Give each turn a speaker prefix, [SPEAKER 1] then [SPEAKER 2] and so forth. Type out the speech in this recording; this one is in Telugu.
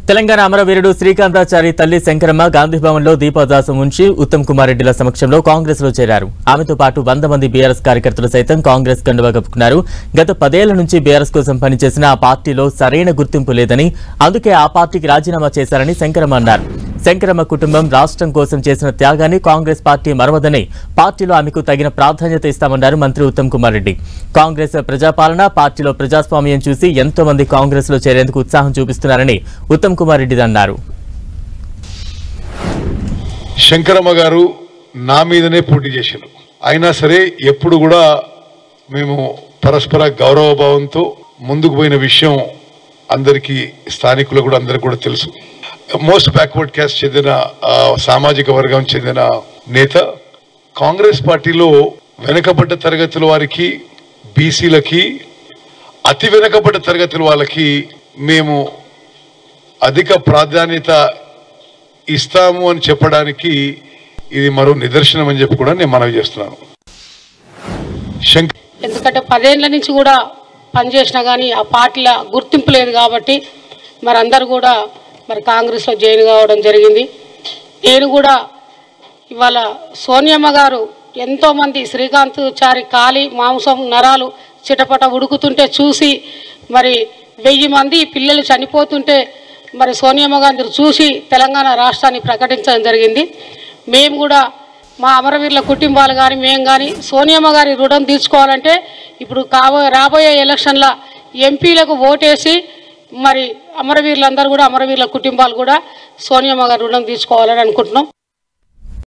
[SPEAKER 1] తెలంగాణ అమరవీరుడు శ్రీకాంతాచారి తల్లి శంకరమ్మ గాంధీభవన్లో దీపోదాసం ఉంచి ఉత్తమ్ కుమార్ రెడ్డిల సమక్షంలో కాంగ్రెస్ లో చేరారు ఆమెతో పాటు వంద మంది బీఆర్ఎస్ కార్యకర్తలు సైతం కాంగ్రెస్ కండువా కప్పుకున్నారు గత పదేళ్ల నుంచి బీఆర్ఎస్ కోసం పనిచేసిన ఆ పార్టీలో సరైన గుర్తింపు లేదని అందుకే ఆ పార్టీకి రాజీనామా చేశారని శంకరమ్మ అన్నారు శంకరమ్మ కుటుంబం రాష్ట్రం కోసం చేసిన త్యాగాన్ని కాంగ్రెస్ పార్టీ మరవదని పార్టీలో ఆమెకు తగిన ప్రాధాన్యత ఇస్తామన్నారు మంత్రి ఉత్తమ్ కుమార్ రెడ్డి కాంగ్రెస్ ప్రజాపాలన పార్టీలో ప్రజాస్వామ్యం చూసి ఎంతో మంది కాంగ్రెస్ లో చేరేందుకు ఉత్సాహం చూపిస్తున్నారని ఉత్తమ్ కుమార్ రెడ్డి అన్నారు
[SPEAKER 2] శంకరమ్మ గారు నా మీదనే పోటీ చేశారు అయినా సరే ఎప్పుడు కూడా మేము పరస్పర గౌరవభావంతో ముందుకు పోయిన విషయం అందరికీ స్థానికులకు కూడా అందరికి కూడా తెలుసు మోస్ట్ బ్యాక్వర్డ్ క్యాస్ట్ చెందిన ఆ, సామాజిక వర్గం చెందిన నేత కాంగ్రెస్ పార్టీలో వెనుకబడ్డ తరగతుల వారికి బీసీలకి అతి వెనుకబడ్డ తరగతుల వాళ్ళకి మేము అధిక ప్రాధాన్యత ఇస్తాము అని చెప్పడానికి ఇది మరో నిదర్శనం అని చెప్పి కూడా నేను మనవి చేస్తున్నాను శంకర్
[SPEAKER 3] ఎందుకంటే పదేళ్ల నుంచి కూడా పనిచేసినా కానీ ఆ పార్టీల గుర్తింపు లేదు కాబట్టి మరి అందరు కూడా మరి కాంగ్రెస్లో జాయిన్ కావడం జరిగింది నేను కూడా ఇవాళ సోనియమ్మ గారు ఎంతోమంది శ్రీకాంత్ చారి కాలి మాంసం నరాలు చిటపట ఉడుకుతుంటే చూసి మరి వెయ్యి మంది పిల్లలు చనిపోతుంటే మరి సోనియమ్మ గారిని చూసి తెలంగాణ రాష్ట్రాన్ని ప్రకటించడం జరిగింది మేము కూడా మా అమరవీరుల కుటుంబాలు కానీ మేము కానీ సోనియమ్మ గారి రుణం తీర్చుకోవాలంటే ఇప్పుడు కాబోయే రాబోయే ఎలక్షన్ల ఎంపీలకు ఓటేసి మరి అమరవీరులందరూ కూడా అమరవీరుల కుటుంబాలు కూడా సోనియమ్మ గారి రుణం తీర్చుకోవాలని అనుకుంటున్నాం